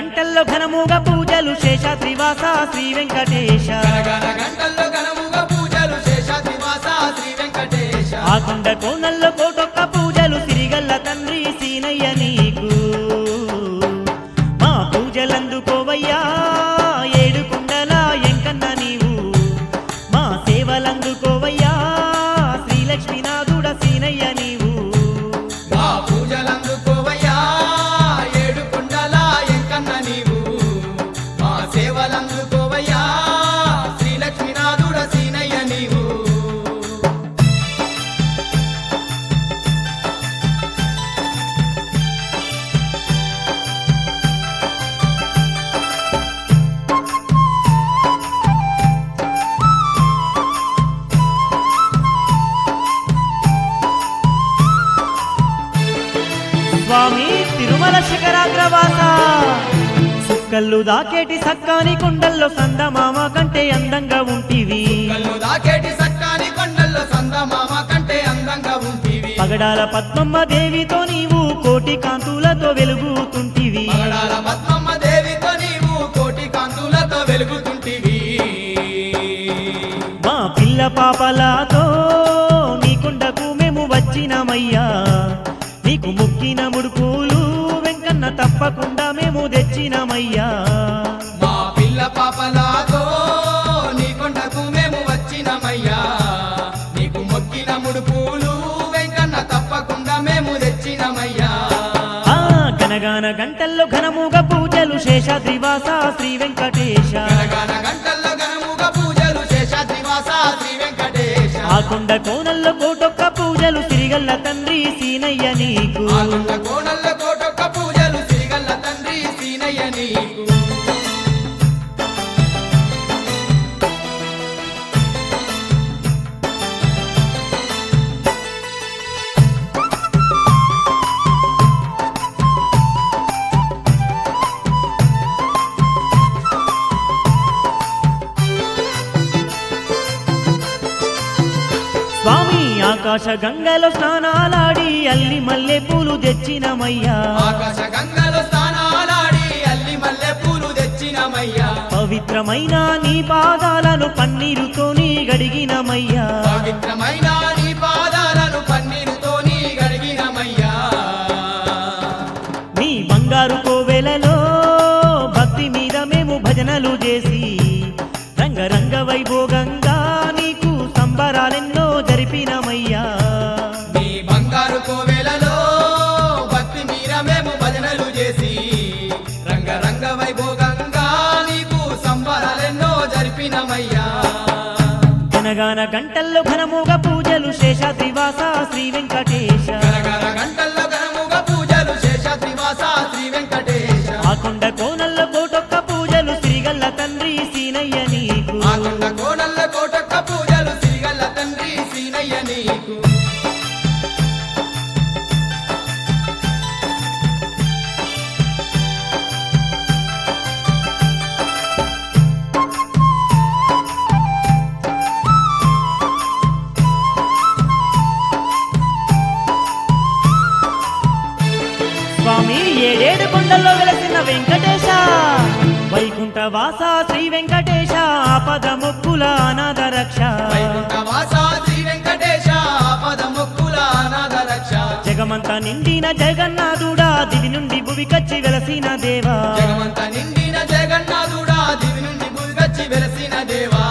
గంటల్లో ఘనముగా పూజలు శేషాద్రివాస శ్రీ వెంకటేశ గనగన గంటల్లో ఘనముగా పూజలు శేషాద్రివాస శ్రీ వెంకటేశ ఆకుండ కోనల్లో కోటొక్క పూజలు సిరిగల్ల తండ్రి సీనయ్య నీకు మా పూజలందుకోవయ్యా ఏడు కుండల ఎంకన్న నీవు మా సేవలందుకోవయ్యా శ్రీలక్ష్మీనాథుడ సీనయ్య నీవు మా పూజలందుకోవయ్యా ఏడు కుండల ఎంకన్న నీవు మా సేవలందుకోవయ్యా శ్రీ లక్ష్మీనాథుడ సీనయ్య నీవు స్వామి తిరుమల శిఖరాగ్రవాస సుక్కల్లు దాకేటి సక్కాని కొండల్లో సందమామ కంటే అందంగా ఉంటివి కళ్ళు దాకేటి సక్కాని కొండల్లో సందమామ కంటే అందంగా ఉంటివి పగడాల పద్మమ్మ దేవితో నీవు కోటి కాంతులతో వెలుగుతుంటివి పగడాల పద్మమ్మ దేవితో నీవు కోటి కాంతులతో వెలుగుతుంటివి మా పిల్ల పాపలతో నీ కొండకు మేము వచ్చినమయ్యా నీకు ముక్కిన ముడుపులు వెంకన్న తప్పకుండా మేము తెచ్చినమయ్యా మా పిల్ల పాపలాతో నీ కొండకు మేము వచ్చినమయ్యా నీకు మొక్కిన ముడుపులు వెంకన్న తప్పకుండా మేము తెచ్చినమయ్యా ఆ గనగాన గంటల్లో ఘనముగా పూజలు శేషాద్రివాస శ్రీ వెంకటేశ గనగన గంటల్లో గనముగా పూజలు శేషాద్రివాస శ్రీ వెంకటేశ ఆ కొండ కోనల్లో కోటొక్క పూజలు సిరిగల్ల తండ్రి సీనయ్య నీకు ఆకుండ కోణల్ల కోటొక్క పూజలు సిరిగల్ల తండ్రి సీనయ్య నీకు స్వామి ఆకాశ గంగలో స్నానాలాడి అల్లి మల్లె పూలు తెచ్చినమయ్యా ఆకాశ గంగలో స్నానాలాడి అల్లి మల్లె పూలు తెచ్చినమయ్యా పవిత్రమైన నీ పాదాలను పన్నీరుతోని గడిగినమయ్యా పవిత్రమైన నీ పాదాలను పన్నీరుతో నీ గడిగినమయ్యా నీ బంగారు కోవెలలో భక్తి మీద మేము భజనలు చేసి రంగరంగ వైభోగంగా నీకు సంబరాలెన్నో జరిపినమయ్యా నీ బంగారు కోవెలలో భక్తి మీర మేము భజనలు చేసి రంగరంగ వైభోగంగా నీకు సంబరాలెన్నో జరిపినమయ్యా జనగాన గంటల్లో ఘనముగా పూజలు శేషాద్రివాస శ్రీ వెంకటేశ గరగర గంటల్లో గనముగా పూజలు శేషాద్రివాస శ్రీ వెంకటేశ ఆ కొండ కోనల్లో కోటొక్క పూజలు శ్రీగల్ల తండ్రి సీనయ్య నీకు ఆకొండ కోడల్ల కోటొక్క పూజలు సిరిగల్ల తండ్రి సీనయ్య నీకు స్వామి ఏడేడు కొండల్లో వెలసిన వెంకటేశ వైకుంఠ వాస శ్రీ వెంకటేశ ఆపద మొక్కుల అనాథ రక్ష వైకుంఠ వాస శ్రీ వెంకటేశ ఆపద మొక్కుల అనాథ రక్ష జగమంతా నిండిన జగన్నాథుడా దివి నుండి భువికచ్చి వెలసిన దేవా జగమంత నిండిన జగన్నాథుడా దివి నుండి భూమికొచ్చి వెలసిన దేవా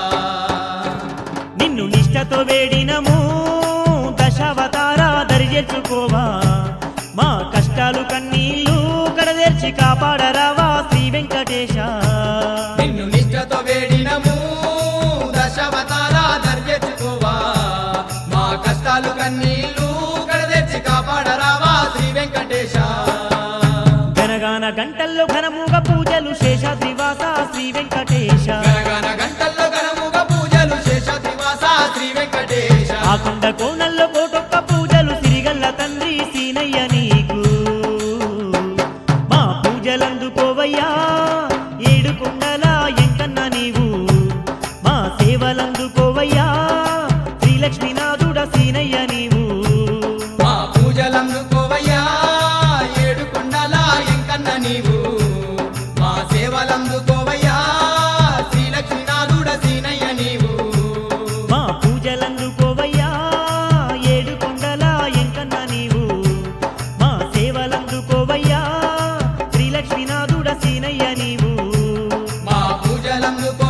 నిన్ను నిష్టతో వేడినము దశావతార దరిచేర్చుకోవా మా కష్టాలు కన్నీళ్ళు కడదేర్చి కాపాడరావా శ్రీ వెంకటేశ నిన్ను నిష్ఠతో వేడినము దశవతార దర్జెచ్చుకోవా మా కష్టాలు కన్నీళ్ళు కడదెచ్చి కాపాడరావా శ్రీ వెంకటేశ గనగాన గంటల్లో ఘనముగా పూజలు శేషాద్రివాస శ్రీ వెంకటేశ గనగన గంటల్లో గణముగా పూజలు శేషాద్రివాస శ్రీ వెంకటేశ ఆ కొండ కోనల్లో కోటొక్క పూజలు సిరిగల్ల తండ్రి సీనయ్య నీకు మా పూజలందుకోవయ్యా ఏడు కొండల ఎంకన్న నీవు మా సేవలందుకోవయ్యా శ్రీలక్ష్మీనాథుడ సీనయ్య నీవు మా పూజలందుకోవయ్యా ఏడు కొండల ఎంకన్న నీవు అందుకో